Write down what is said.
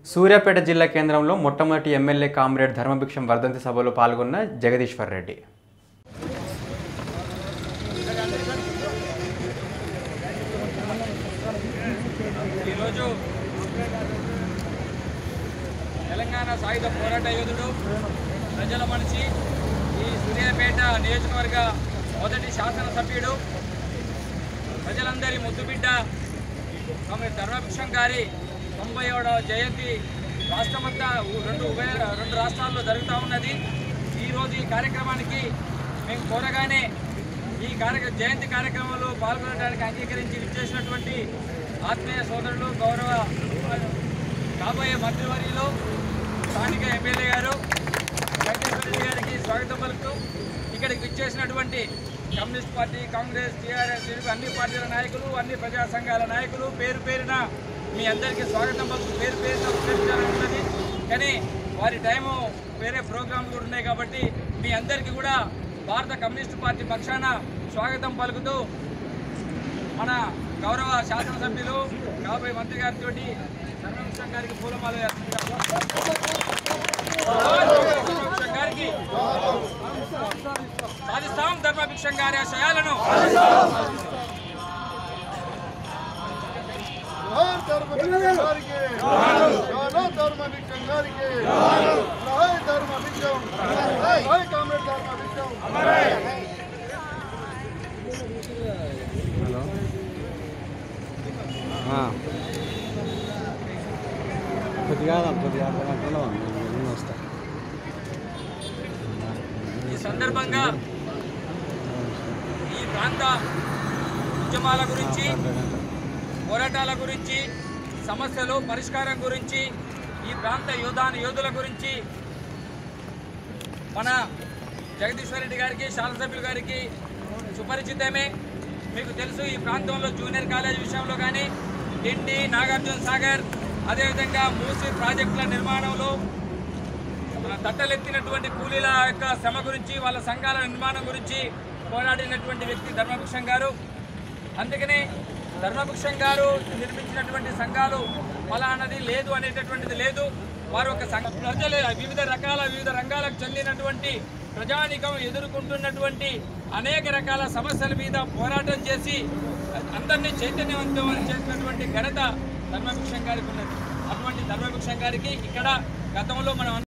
సూర్యాపేట జిల్లా కేంద్రంలో మొట్టమొదటి ఎమ్మెల్యే కామ్రేడ్ ధర్మభిక్షం వర్ధంతి సభలో పాల్గొన్న జగదీశ్వర్ రెడ్డి ఈరోజు తెలంగాణ సాయుధ పోరాట యోధుడు ప్రజల మనిషి ఈ సూర్యాపేట నియోజకవర్గ మొదటి శాసనసభ్యుడు ప్రజలందరి ముద్దుబిడ్డ ఆమె ధర్మభిక్షం గారి తొంభై ఏడవ జయంతి రాష్ట్రమంతా ఉ- రెండు ఉభయ రెండు రాష్ట్రాల్లో జరుగుతూ ఉన్నది ఈరోజు ఈ కార్యక్రమానికి మేము కోరగానే ఈ కార్య జయంతి కార్యక్రమంలో పాల్గొనడానికి అంగీకరించి విచ్చేసినటువంటి ఆత్మీయ సోదరులు గౌరవ కాబోయే మంత్రివర్యులు స్థానిక ఎమ్మెల్యే గారు వెంకటేశ్వర రెడ్డి గారికి స్వాగతం పలుకుతూ ఇక్కడికి విచ్చేసినటువంటి కమ్యూనిస్ట్ పార్టీ కాంగ్రెస్ టీఆర్ఎస్ అన్ని పార్టీల నాయకులు అన్ని ప్రజా సంఘాల నాయకులు పేరు పేరున మీ అందరికీ స్వాగతం పలుకుతూ పేరు పేరున ఉపయోగించాలని ఉన్నది కానీ వారి టైము వేరే ప్రోగ్రాంలు కూడా ఉన్నాయి కాబట్టి మీ అందరికీ కూడా భారత కమ్యూనిస్ట్ పార్టీ పక్షాన స్వాగతం పలుకుతూ మన గౌరవ శాసనసభ్యులు కాబోయే మంత్రి గారితో సర్వవంశం గారికి పూలమాల వేస్తున్నారు. ధర్మభిక్షం గారికి సాధిస్తాం ధర్మభిక్షం గారి ఆశయాలను జోహార్ ధర్మభిక్షం గారికి జోహార్ ధర్మభిక్షం గారికి జోహార్ ధర్మభిక్షం జోహార్ కామ్రేడ్ ధర్మభిక్షం కొద్దిగా కొద్దిగా అర్థం వస్తా ఈ సందర్భంగా ఈ ప్రాంత ఉద్యమాల గురించి పోరాటాల గురించి సమస్యలు పరిష్కారం గురించి ఈ ప్రాంత యోధాన యోధుల గురించి మన జగదీశ్వర్ రెడ్డి గారికి శాసనసభ్యులు గారికి సుపరిచితమే మీకు తెలుసు ఈ ప్రాంతంలో జూనియర్ కాలేజ్ విషయంలో కానీ డిండి నాగార్జున సాగర్ అదేవిధంగా మూసి ప్రాజెక్టుల నిర్మాణంలో మన తట్టలెత్తినటువంటి కూలీల యొక్క శ్రమ గురించి వాళ్ళ సంఘాల నిర్మాణం గురించి పోరాడినటువంటి వ్యక్తి ధర్మభిక్షం గారు అందుకనే ధర్మభిక్షం గారు నిర్మించినటువంటి సంఘాలు ఫలానది లేదు అనేటటువంటిది లేదు వారు ఒక సంఘ ప్రజలు వివిధ రకాల వివిధ రంగాలకు చెందినటువంటి ప్రజానికం ఎదుర్కొంటున్నటువంటి అనేక రకాల సమస్యల మీద పోరాటం చేసి అందరినీ చైతన్యవంతం చేసినటువంటి ఘనత ధర్మభిక్షం గారికి ఉన్నది అటువంటి ధర్మభిక్షం గారికి ఇక్కడ గతంలో మనం